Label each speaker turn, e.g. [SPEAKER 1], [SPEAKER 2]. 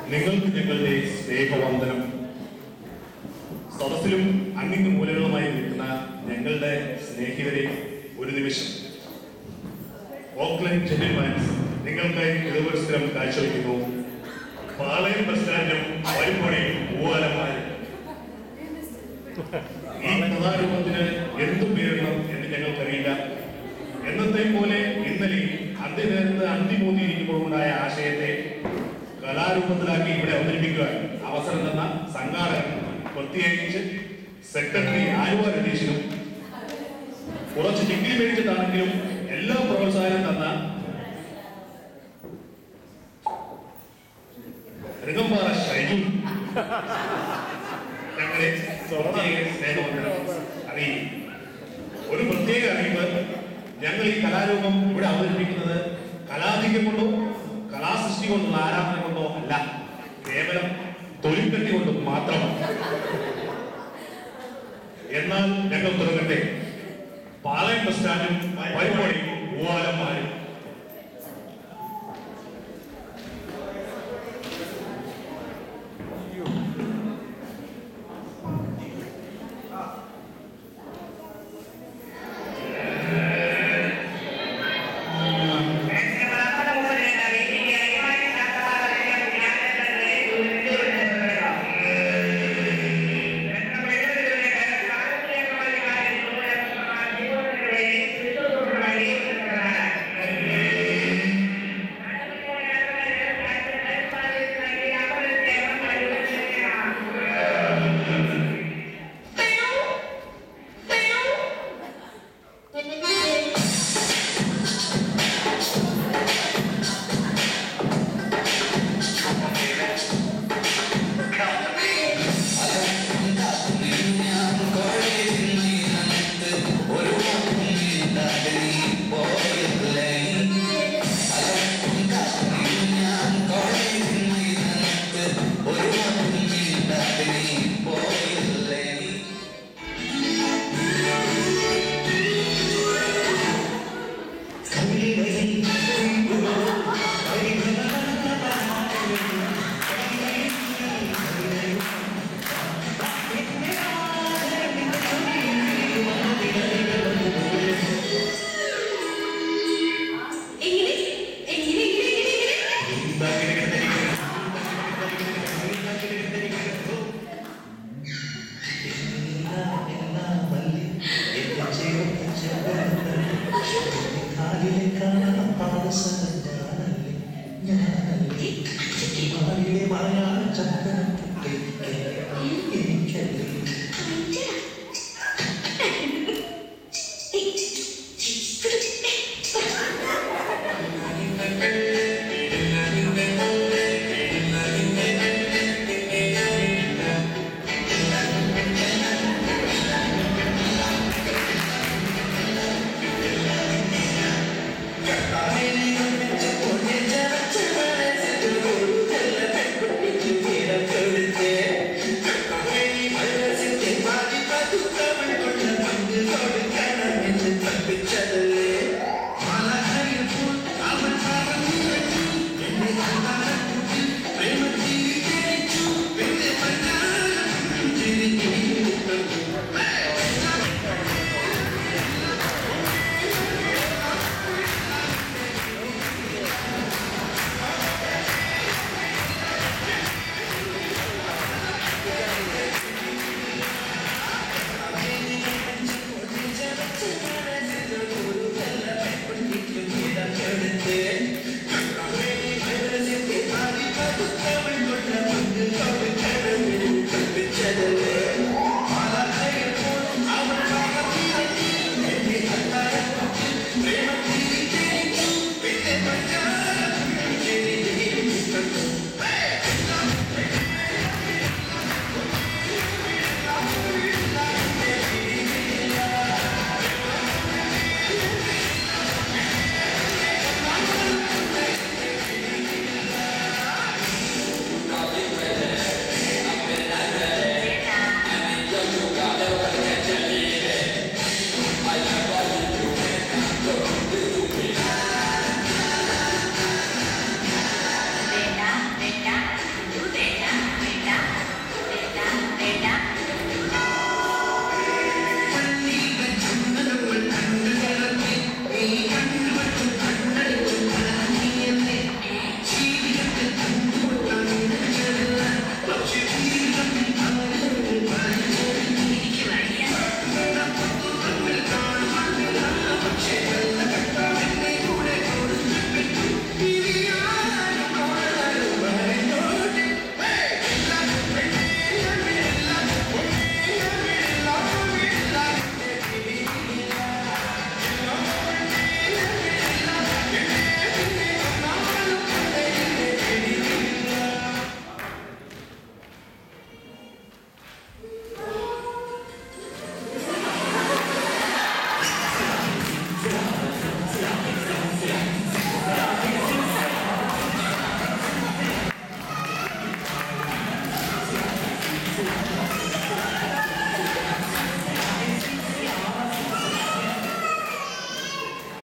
[SPEAKER 1] നിങ്ങൾക്ക് ഞങ്ങളുടെ സ്നേഹവന്ദനം സദസ്സിലും അങ്ങിങ്ങ് മൂലകളുമായി നിൽക്കുന്ന ഞങ്ങളുടെ സ്നേഹിതരെ ഒരു നിമിഷം ഓക്ലൻഡ് ജെന്റിൽമാൻസ് നിങ്ങൾക്കായി എതിർവത്സരം കാഴ്ചവെക്കുന്നു പാളയം ബസ് സ്റ്റാൻഡും വൈപ്പുഴയും പൂവാലന്മാരും ഈ കഥാരൂപത്തിന് എന്തു പേരിടണം എന്ന് ഞങ്ങൾക്കറിയില്ല എന്നത്തെ പോലെ ഇന്നലെ അന്ത്യനേരത്ത് അന്തിമൂതിയിരിക്കുമ്പോൾ ഉണ്ടായ ആശയത്തെ കലാരൂപത്തിലാക്കി ഇവിടെ അവതരിപ്പിക്കുവാൻ അവസരം തന്ന സംഘാടകൻ പ്രത്യേകിച്ച് സെക്രട്ടറി ആലുവ രതീഷിനും കുറച്ച് ഡിഗ്രി മേടിച്ചിട്ടാണെങ്കിലും എല്ലാ പ്രോത്സാഹനം തന്ന ഋഗംപാറ ഷൈജു ഞങ്ങളെ പ്രത്യേക സ്നേഹവന്ദനം അറിയിക്കും ഒരു പ്രത്യേക അറിയിപ്പ് ഞങ്ങൾ ഈ കലാരൂപം ഇവിടെ അവതരിപ്പിക്കുന്നത് കലാധിക്യം കൊണ്ടോ കലാസൃഷ്ടി കൊണ്ടുള്ള ആരാധന കൊണ്ടോ അല്ല കേവലം തൊഴിൽക്കെട്ടി കൊണ്ട് മാത്രമാണ് എന്നാൽ ഞങ്ങൾ തുടങ്ങട്ടെ പാളയം ബസ് സ്റ്റാൻഡും വൈകോടിയും പൂവാലന്മാരും